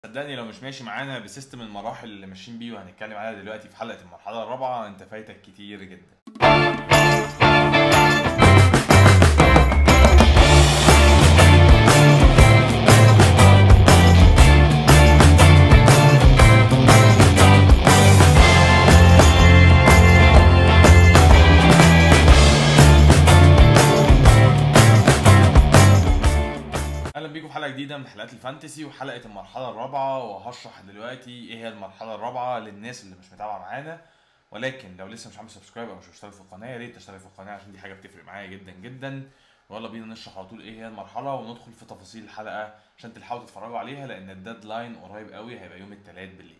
صدقني لو مش ماشي معانا بسيستم المراحل اللي ماشيين بيه وهنتكلم عليها دلوقتي في حلقه المرحله الرابعه انت فايتك كتير جدا اهلا بيكم في حلقه جديده من حلقات الفانتسي وحلقه المرحله الرابعه وهشرح دلوقتي ايه هي المرحله الرابعه للناس اللي مش متابعه معانا ولكن لو لسه مش عامل سبسكرايب او مش مشترك في القناه يا ريت تشترك في القناه عشان دي حاجه بتفرق معايا جدا جدا ويلا بينا نشرح على طول ايه هي المرحله وندخل في تفاصيل الحلقه عشان تلحقوا تتفرجوا عليها لان الديدلاين قريب قوي هيبقى يوم الثلاث بالليل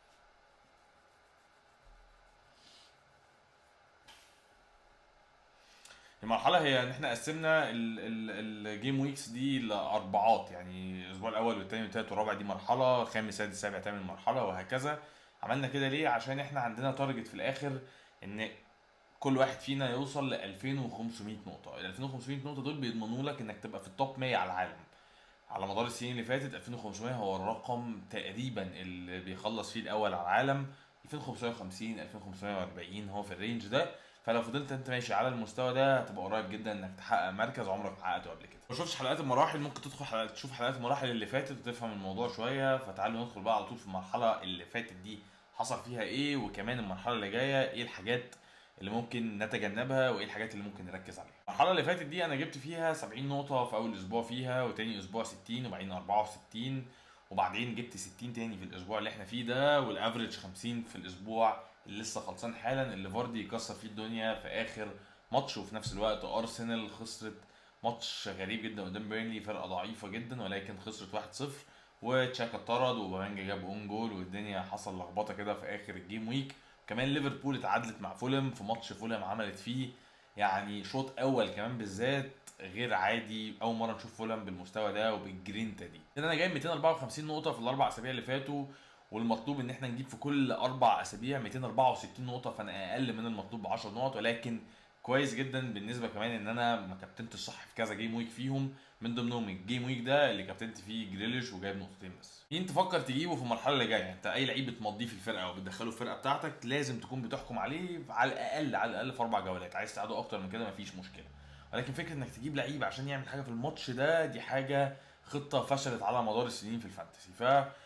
المرحلة هي ان احنا قسمنا الجيم ويكس دي لاربعات يعني الاسبوع الاول والثاني والثالث والرابع دي مرحلة الخامس سادس سابع تامن مرحلة وهكذا عملنا كده ليه عشان احنا عندنا تارجت في الاخر ان كل واحد فينا يوصل ل 2500 نقطة ال 2500 نقطة دول بيضمنوا لك انك تبقى في التوب 100 على العالم على مدار السنين اللي فاتت 2500 هو الرقم تقريبا اللي بيخلص فيه الاول على العالم 2550 2540 هو في الرينج ده فلو فضلت انت ماشي على المستوى ده هتبقى قريب جدا انك تحقق مركز عمرك ما حققته قبل كده لو شفتش حلقات المراحل ممكن تدخل حلقات تشوف حلقات المراحل اللي فاتت وتفهم الموضوع شويه فتعالوا ندخل بقى على طول في المرحله اللي فاتت دي حصل فيها ايه وكمان المرحله اللي جايه ايه الحاجات اللي ممكن نتجنبها وايه الحاجات اللي ممكن نركز عليها المرحله اللي فاتت دي انا جبت فيها 70 نقطه في اول اسبوع فيها وتاني اسبوع 60 وبعدين 64 وبعدين جبت 60 تاني في الاسبوع اللي احنا فيه ده والافريج 50 في الاسبوع اللي لسه خلصان حالا اللي فاردي كسر فيه الدنيا في اخر ماتش وفي نفس الوقت ارسنال خسرت ماتش غريب جدا قدام بيرنلي فرقه ضعيفه جدا ولكن خسرت 1-0 وتشاكا اتطرد وبامانجا جاب اون جول والدنيا حصل لخبطه كده في اخر الجيم ويك كمان ليفربول اتعادلت مع فولم في ماتش فولم عملت فيه يعني شوط اول كمان بالذات غير عادي اول مره نشوف فولم بالمستوى ده وبالجرينتا دي انا جايب 254 نقطه في الاربع اسابيع اللي فاتوا والمطلوب ان احنا نجيب في كل اربع اسابيع 264 نقطه فانا اقل من المطلوب ب 10 نقط ولكن كويس جدا بالنسبه كمان ان انا ما كابتنتش صح في كذا جيم ويك فيهم من ضمنهم الجيم ويك ده اللي كابتنت فيه جريليش وجايب نقطتين بس مين تفكر تجيبه في المرحله اللي جايه انت اي لعيب بتمضيه في الفرقه او بتدخله الفرقه بتاعتك لازم تكون بتحكم عليه على الاقل على الاقل في اربع جولات عايز تعاده اكتر من كده مفيش مشكله ولكن فكره انك تجيب لعيب عشان يعمل حاجه في الماتش ده دي حاجه خطه فشلت على مدار السنين في الفانتسي ف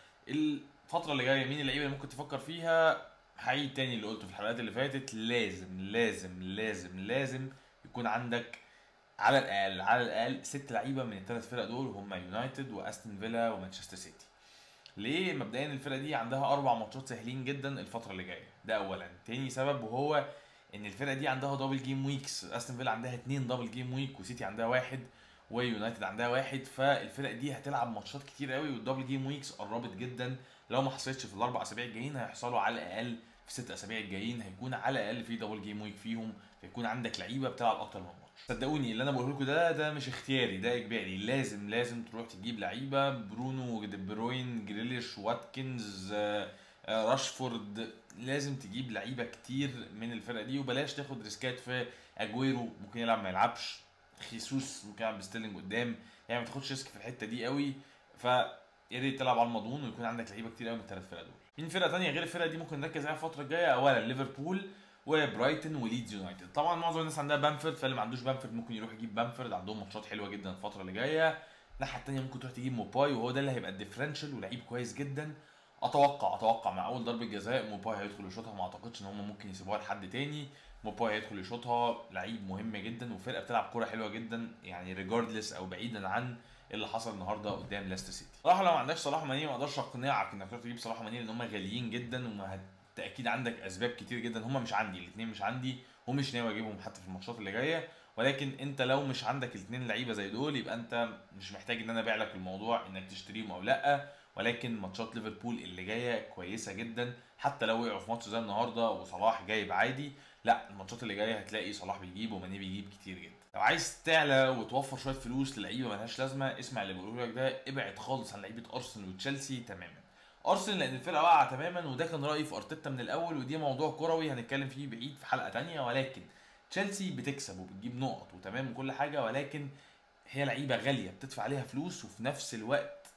الفتره اللي جايه مين اللعيبه اللي ممكن تفكر فيها هعيد تاني اللي قلته في الحلقات اللي فاتت لازم لازم لازم لازم يكون عندك على الاقل على الاقل ست لعيبه من الثلاث فرق دول هم يونايتد واستون فيلا ومانشستر سيتي ليه مبدئيا الفرقه دي عندها اربع ماتشات سهلين جدا الفتره اللي جايه ده اولا تاني سبب وهو ان الفرقه دي عندها دبل جيم ويكس استون فيلا عندها اتنين دبل جيم ويك وسيتي عندها واحد ويونايتد عندها واحد فالفرق دي هتلعب ماتشات كتير قوي والدبل جيم ويكس قربت جدا لو ما حصلتش في الاربع اسابيع الجايين هيحصلوا على الاقل في ست اسابيع الجايين هيكون على الاقل في دبل جيم ويك فيهم فيكون عندك لعيبه بتلعب اكتر من ماتش صدقوني اللي انا بقوله لكم ده ده مش اختياري ده اجباري لازم لازم تروح تجيب لعيبه برونو دي بروين جريليش واتكنز آه، آه، راشفورد لازم تجيب لعيبه كتير من الفرقه دي وبلاش تاخد ريسكات في اجويرو ممكن يلعب ما يلعبش خيسوس ممكن يلعب بستيرلينج قدام يعني ما تاخدش ريسك في الحته دي قوي ف يا ريت تلعب على المضمون ويكون عندك لعيبه كتير قوي من الثلاث فرق دول مين فرقه تانية غير الفرقه دي ممكن نركز عليها الفتره الجايه اولا ليفربول وبرايتون وليدز يونايتد طبعا معظم الناس عندها بامفورد فاللي ما عندوش بامفورد ممكن يروح يجيب بامفورد عندهم ماتشات حلوه جدا الفتره اللي جايه الناحيه التانية ممكن تروح تجيب موباي وهو ده اللي هيبقى الديفرنشال ولعيب كويس جدا اتوقع اتوقع مع اول ضربه جزاء موباي هيدخل يشوطها ما اعتقدش ان هم ممكن يسيبوها لحد تاني موباي هيدخل يشوطها لعيب مهم جدا وفرقه بتلعب كوره حلوه جدا يعني ريجاردلس او بعيدا عن اللي حصل النهارده قدام ليستر سيتي صراحه لو ما عندكش صلاح ماني ما اقدرش اقنعك انك تروح تجيب صلاح ماني لان هم غاليين جدا وما اكيد عندك اسباب كتير جدا هم مش عندي الاثنين مش عندي ومش ناوي اجيبهم حتى في الماتشات اللي جايه ولكن انت لو مش عندك الاثنين لعيبه زي دول يبقى انت مش محتاج ان انا ابيع لك الموضوع انك تشتريهم او لا ولكن ماتشات ليفربول اللي جايه كويسه جدا حتى لو وقعوا في ماتش زي النهارده وصلاح جايب عادي لا الماتشات اللي جايه هتلاقي صلاح بيجيب وماني بيجيب كتير جدا لو عايز تعلى وتوفر شويه فلوس للعيبه ملهاش لازمه اسمع اللي بقوله لك ده ابعد خالص عن لعيبه ارسنال وتشيلسي تماما ارسنال لان الفرقه واقعه تماما وده كان رايي في ارتيتا من الاول ودي موضوع كروي هنتكلم فيه بعيد في حلقه تانية ولكن تشيلسي بتكسب وبتجيب نقط وتمام وكل حاجه ولكن هي لعيبه غاليه بتدفع عليها فلوس وفي نفس الوقت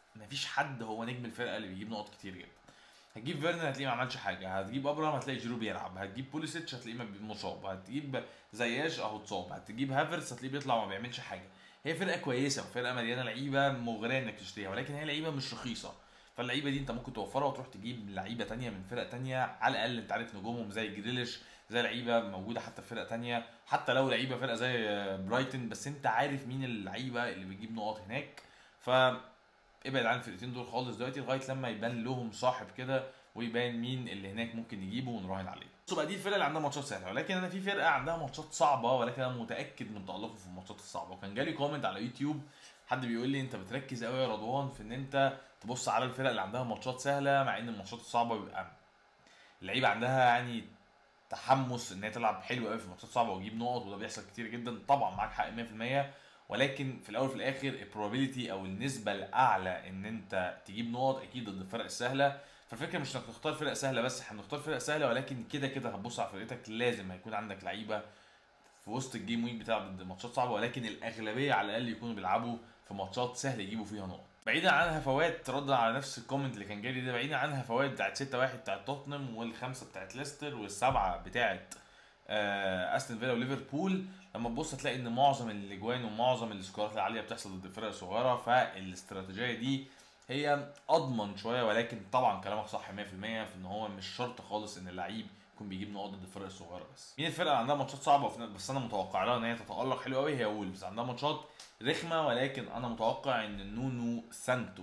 مفيش حد هو نجم الفرقه اللي بيجيب نقط كتير جدا هتجيب فيرنر هتلاقيه ما عملش حاجه هتجيب ابراهام هتلاقي جيرو بيلعب هتجيب بوليسيتش هتلاقيه ما بي- مصاب هتجيب زياش اهو اتصاب هتجيب هافرتس هتلاقيه بيطلع وما بيعملش حاجه هي فرقه كويسه وفرقه مليانه لعيبه مغريه انك تشتريها ولكن هي لعيبه مش رخيصه فاللعيبه دي انت ممكن توفرها وتروح تجيب لعيبه تانية من فرق تانية على الاقل انت عارف نجومهم زي جريليش زي لعيبه موجوده حتى في فرق تانية حتى لو لعيبه فرقه زي برايتن بس انت عارف مين اللعيبه اللي بتجيب نقط هناك ف ابعد عن الفرقتين دول خالص دلوقتي لغايه لما يبان لهم صاحب كده ويبان مين اللي هناك ممكن نجيبه ونراهن عليه. بصوا بقى دي الفرقه اللي عندها ماتشات سهله ولكن انا في فرقه عندها ماتشات صعبه ولكن انا متاكد من تالقه في الماتشات الصعبه وكان جالي كومنت على يوتيوب حد بيقول لي انت بتركز قوي يا رضوان في ان انت تبص على الفرق اللي عندها ماتشات سهله مع ان الماتشات الصعبه بيبقى اللعيبه عندها يعني تحمس ان هي تلعب حلو قوي في الماتشات الصعبه وتجيب نقط وده بيحصل كتير جدا طبعا معاك حق 100% ولكن في الاول وفي الاخر البروبابيلتي او النسبه الاعلى ان انت تجيب نقط اكيد ضد الفرق السهله فالفكره مش انك تختار فرق سهله بس احنا بنختار فرق سهله ولكن كده كده هتبص على فرقتك لازم هيكون عندك لعيبه في وسط الجيم ويك بتاع ضد ماتشات صعبه ولكن الاغلبيه على الاقل يكونوا بيلعبوا في ماتشات سهل يجيبوا فيها نقط بعيدا عن هفوات ردا على نفس الكومنت اللي كان جالي ده بعيدا عن هفوات بتاعت 6 1 بتاعت توتنهام والخمسه بتاعت ليستر والسبعه بتاعت آه، استون فيلا وليفربول لما تبص هتلاقي ان معظم الاجوان ومعظم السكورات العاليه بتحصل ضد الفرق الصغيره فالاستراتيجيه دي هي اضمن شويه ولكن طبعا كلامك صح 100% في ان هو مش شرط خالص ان اللعيب يكون بيجيب نقط ضد الفرق الصغيره بس مين الفرقه اللي عندها ماتشات صعبه وفي- بس انا متوقع لها ان هي تتالق حلو قوي هي وولفز عندها ماتشات رخمه ولكن انا متوقع ان نونو سانتو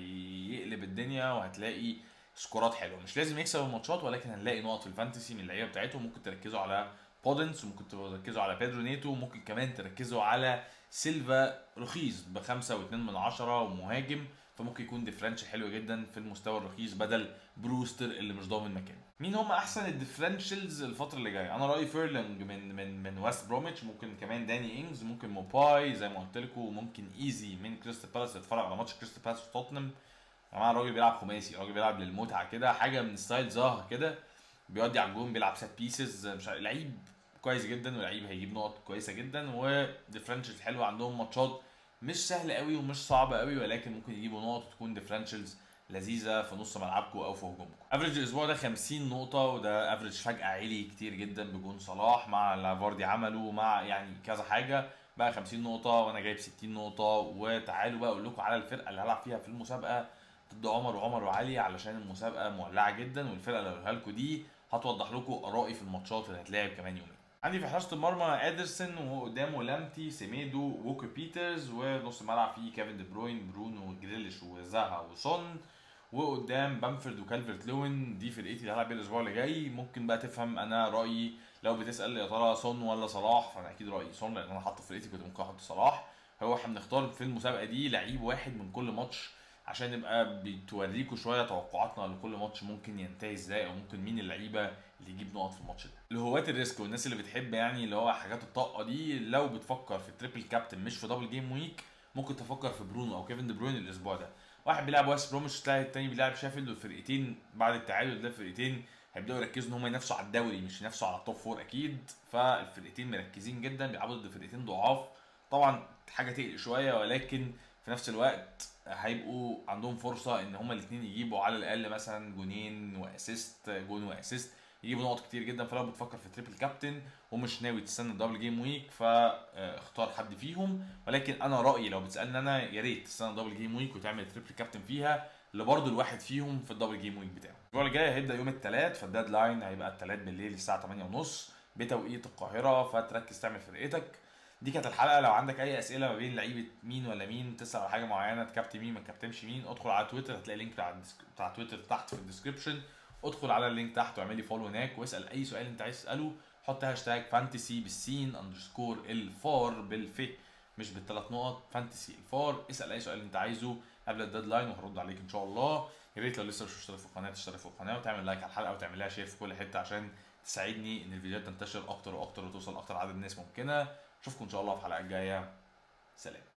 هيقلب الدنيا وهتلاقي سكورات حلوه مش لازم يكسب الماتشات ولكن هنلاقي نقط في الفانتسي من اللعيبه بتاعتهم ممكن تركزوا على بودنس وممكن تركزوا على بيدرو نيتو وممكن كمان تركزوا على سيلفا رخيص بخمسة واتنين من عشرة ومهاجم فممكن يكون ديفرنشال حلو جدا في المستوى الرخيص بدل بروستر اللي مش ضامن مكانه مين هم احسن الديفرنشالز الفتره اللي جايه انا رايي فيرلينج من من من ويست بروميتش ممكن كمان داني انجز ممكن موباي زي ما قلت لكم ممكن ايزي من كريستال بالاس اتفرج على ماتش كريستال بالاس وتوتنهام يا جماعه الراجل بيلعب خماسي الراجل بيلعب للمتعه كده حاجه من ستايل زاها كده بيودي على الجون بيلعب سات بيسز مش عارف- لعيب كويس جدا ولعيب هيجيب نقط كويسه جدا وديفرنشالز حلوه عندهم ماتشات مش سهله قوي ومش صعبه قوي ولكن ممكن يجيبوا نقط وتكون ديفرنشالز لذيذه في نص ملعبكم او في هجومكم افريج الاسبوع ده 50 نقطه وده افريج فجاه عالي كتير جدا بجون صلاح مع اللي فاردي عمله مع يعني كذا حاجه بقى 50 نقطه وانا جايب 60 نقطه وتعالوا بقى اقول لكم على الفرقه اللي هلعب فيها في المسابقه ضد عمر وعمر وعلي علشان المسابقه مولعه جدا والفرقه اللي هقولها لكم دي هتوضح لكم ارائي في الماتشات اللي هتلعب كمان يومين عندي في حراسه المرمى ادرسون وقدامه لامتي سيميدو ووكر بيترز ونص الملعب فيه كيفن دي بروين برونو جريليش وزاها وسون وقدام بامفورد وكالفرت لوين دي فرقتي اللي هلعب بيها الاسبوع اللي جاي ممكن بقى تفهم انا رايي لو بتسال يا ترى سون ولا صلاح فانا اكيد رايي سون لان انا حاطه في فرقتي كنت ممكن احط صلاح هو احنا بنختار في المسابقه دي لعيب واحد من كل ماتش عشان نبقى بتوريكوا شويه توقعاتنا لكل ماتش ممكن ينتهي ازاي او ممكن مين اللعيبه اللي يجيب نقط في الماتش ده لهواة الريسك والناس اللي بتحب يعني اللي هو حاجات الطاقه دي لو بتفكر في التريبل كابتن مش في دبل جيم ويك ممكن تفكر في برونو او كيفن دي بروين الاسبوع ده واحد بيلعب ويست بروميتش تلاقي التاني بيلعب شيفيلد والفرقتين بعد التعادل ده الفرقتين هيبداوا يركزوا ان هم ينافسوا على الدوري مش ينافسوا على التوب فور اكيد فالفرقتين مركزين جدا بيلعبوا ضد فرقتين ضعاف طبعا حاجه تقلق شويه ولكن في نفس الوقت هيبقوا عندهم فرصه ان هما الاثنين يجيبوا على الاقل مثلا جونين واسيست جون واسيست يجيبوا نقط كتير جدا فلو بتفكر في تريبل كابتن ومش ناوي تستنى الدبل جيم ويك فاختار حد فيهم ولكن انا رايي لو بتسالني انا يا ريت تستنى الدبل جيم ويك وتعمل تريبل كابتن فيها اللي برضه الواحد فيهم في الدبل جيم ويك بتاعه الاسبوع اللي جاي هيبدا يوم الثلاث فالديدلاين هيبقى الثلاث بالليل الساعه 8:30 بتوقيت القاهره فتركز تعمل فرقتك دي كانت الحلقه لو عندك اي اسئله ما بين لعيبه مين ولا مين تسال على حاجه معينه تكابتن مين ما تكابتنش مين ادخل على تويتر هتلاقي لينك بتاع الديسك- بتاع تويتر تحت في الديسكربشن ادخل على اللينك تحت واعمل لي فولو هناك واسال اي سؤال انت عايز تساله حط هاشتاج فانتسي بالسين اندرسكور الفار بالف مش بالثلاث نقط فانتسي الفار اسال اي سؤال انت عايزه قبل الديدلاين وهرد عليك ان شاء الله يا ريت لو لسه مش مشترك في القناه تشترك في القناه وتعمل لايك على الحلقه وتعمل لها شير في كل حته عشان تساعدني ان الفيديوهات تنتشر اكتر واكتر وتوصل اكتر عدد ناس ممكنه اشوفكم ان شاء الله في الحلقه الجايه سلام